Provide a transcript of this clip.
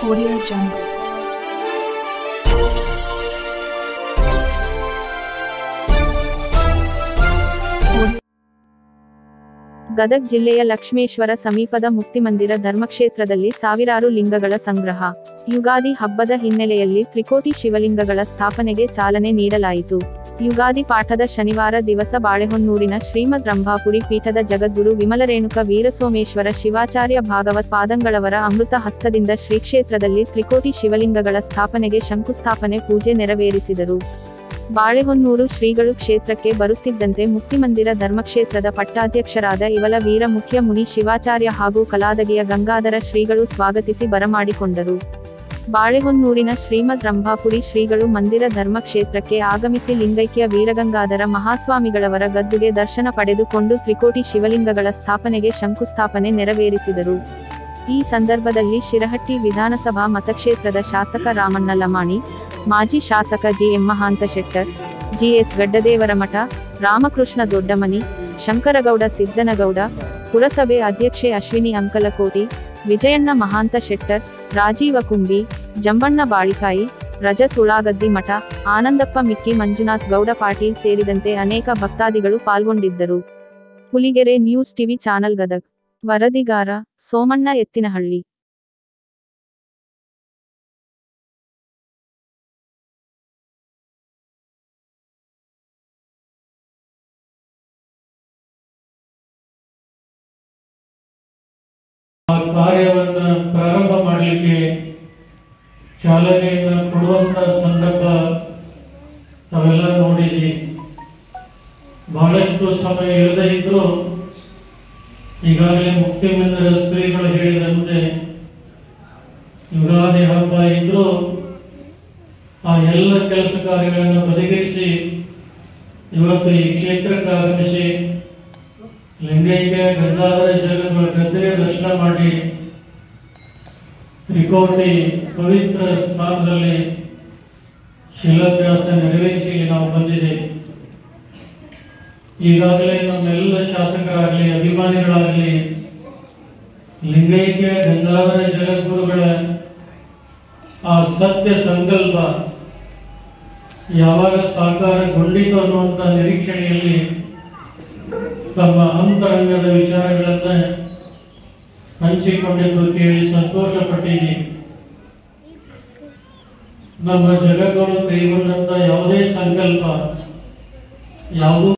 Audio Jungle. Audio Gadag ಜಿಲ್ಲೆಯ ಲಕ್ಷ್ಮೇಶ್ವರ ಸಮೀಪದ ಮುಕ್ತಿಮಂದಿರ ಧರ್ಮಕ್ಷೇತ್ರದಲ್ಲಿ ಸಾವಿರಾರು ಲಿಂಗಗಳ ಸಂಗ್ರಹ ಯುಗಾದಿ ಹಬ್ಬದ ಹಿನ್ನೆಲೆಯಲ್ಲಿ ತ್ರಿಕೋಟಿ ಶಿವಲಿಂಗಗಳ ಸ್ಥಾಪನೆಗೆ ಚಾಲನೆ ನೀಡಲಾಯಿತು ಯುಗಾದಿ ಪಾಠದ ಶನಿವಾರ ದಿವಸ ಬಾಳೆಹೊನ್ನೂರಿನ ಶ್ರೀಮದ್ ರಂಭಾಪುರಿ ಪೀಠದ ಜಗದ್ಗುರು ವಿಮಲರೇಣುಕ ವೀರಸೋಮೇಶ್ವರ ಶಿವಾಚಾರ್ಯ ಭಾಗವತ್ ಪಾದಂಗಳವರ ಅಮೃತ ಹಸ್ತದಿಂದ ಶ್ರೀಕ್ಷೇತ್ರದಲ್ಲಿ ತ್ರಿಕೋಟಿ ಶಿವಲಿಂಗಗಳ ಸ್ಥಾಪನೆಗೆ ಶಂಕುಸ್ಥಾಪನೆ ಪೂಜೆ ನೆರವೇರಿಸಿದರು ಬಾಳೆಹೊನ್ನೂರು ಶ್ರೀಗಳು ಕ್ಷೇತ್ರಕ್ಕೆ ಬರುತ್ತಿದ್ದಂತೆ ಮುಕ್ತಿಮಂದಿರ ಧರ್ಮಕ್ಷೇತ್ರದ ಪಟ್ಟಾಧ್ಯಕ್ಷರಾದ ಇವಲ ವೀರ ಮುಖ್ಯ ಮುನಿ ಶಿವಾಚಾರ್ಯ ಹಾಗೂ ಕಲಾದಗಿಯ ಗಂಗಾಧರ ಶ್ರೀಗಳು ಸ್ವಾಗತಿಸಿ ಬರಮಾಡಿಕೊಂಡರು ಬಾಳೆಹೊನ್ನೂರಿನ ಶ್ರೀಮದ್ ರಂಭಾಪುರಿ ಶ್ರೀಗಳು ಮಂದಿರ ಧರ್ಮಕ್ಷೇತ್ರಕ್ಕೆ ಆಗಮಿಸಿ ಲಿಂಗೈಕ್ಯ ವೀರಗಂಗಾಧರ ಮಹಾಸ್ವಾಮಿಗಳವರ ಗದ್ದುಗೆ ದರ್ಶನ ಪಡೆದುಕೊಂಡು ತ್ರಿಕೋಟಿ ಶಿವಲಿಂಗಗಳ ಸ್ಥಾಪನೆಗೆ ಶಂಕುಸ್ಥಾಪನೆ ನೆರವೇರಿಸಿದರು ಈ ಸಂದರ್ಭದಲ್ಲಿ ಶಿರಹಟ್ಟಿ ವಿಧಾನಸಭಾ ಮತಕ್ಷೇತ್ರದ ಶಾಸಕ ರಾಮಣ್ಣ ಲಮಾಣಿ ಮಾಜಿ ಶಾಸಕ G M Mahanta Shettar G S Gaddadevaramath Ramakrishna Doddamani Shankargouda Siddanagouda ಪುರಸಭೆ ಅಧ್ಯಕ್ಷೆ ಅಶ್ವಿನಿ ಅಂಕಲಕೋಟಿ ವಿಜಯಣ್ಣ ಮಹಾಂತ ಶೆಟ್ಟರ್ ರಾಜೀವ ಕುಂಬಿ ಜಂಬಣ್ಣ ಬಾಳಿಕಾಯಿ ರಜತ್ ಉಳಾಗದ್ದಿ ಮಠ ಆನಂದಪ್ಪ ಮಿಕ್ಕಿ ಮಂಜುನಾಥ್ ಗೌಡ ಪಾಟೀಲ್ ಸೇರಿದಂತೆ ಅನೇಕ ಭಕ್ತಾದಿಗಳು ಪಾಲ್ಗೊಂಡಿದ್ದರು Huligere news TV channel Gadag ವರದಿಗಾರ ಸೋಮಣ್ಣ ಎತ್ತಿನಹಳ್ಳಿ ಆ ಕಾರ್ಯವನ್ನು ಪ್ರಾರಂಭ ಮಾಡಲಿಕ್ಕೆ ಚಾಲನೆಯನ್ನು ಕೊಡುವಂತ ಸಂದರ್ಭ ತಾವೆಲ್ಲ ನೋಡಿದ್ರಿ ಬಹಳಷ್ಟು ಸಮಯ ಇಲ್ಲದೆ ಇದ್ರು ಈಗಾಗಲೇ ಮುಖ್ಯಮಂತ್ರಿ ಶ್ರೀಗಳು ಹೇಳಿದಂತೆ ಯುಗಾದಿ ಹಬ್ಬ ಇದ್ರು ಆ ಎಲ್ಲ ಕೆಲಸ ಕಾರ್ಯಗಳನ್ನು ಬದಿಗಿರಿಸಿ ಇವತ್ತು ಈ ಕ್ಷೇತ್ರಕ್ಕೆ ಆಗಮಿಸಿ ಲಿಂಗೈಕ್ಯ ಗಂಗಾಧರ ಜಗದ್ಗಳ ಗದ್ದೆಯ ದರ್ಶನ ಮಾಡಿ ತ್ರಿಕೋಟಿ ಪವಿತ್ರ ಸ್ಥಾನದಲ್ಲಿ ಶಿಲಾನ್ಯಾಸ ನೆರವೇರಿಸಿ ಇಲ್ಲಿ ನಾವು ಬಂದಿದ್ದೇವೆ ಈಗಾಗಲೇ ನಮ್ಮೆಲ್ಲ ಶಾಸಕರಾಗಲಿ ಅಭಿಮಾನಿಗಳಾಗಲಿ ಲಿಂಗೈಕ್ಯ ಗಂಗಾಧರ ಜಗದ್ಗುರುಗಳ ಆ ಸತ್ಯ ಸಂಕಲ್ಪ ಯಾವಾಗ ಸಾಕಾರಗೊಂಡಿತು ಅನ್ನುವಂಥ ನಿರೀಕ್ಷಣೆಯಲ್ಲಿ ತಮ್ಮ ಅಂತರಂಗದ ವಿಚಾರಗಳನ್ನ ಹಂಚಿಕೊಂಡಿದ್ದು ಕೇಳಿ ಸಂತೋಷ ಪಟ್ಟಿದ್ದೀನಿ ನಮ್ಮ ಜಗಗಳು ಕೈಗೊಂಡಂತ ಯಾವುದೇ ಸಂಕಲ್ಪ ಯಾವುದೂ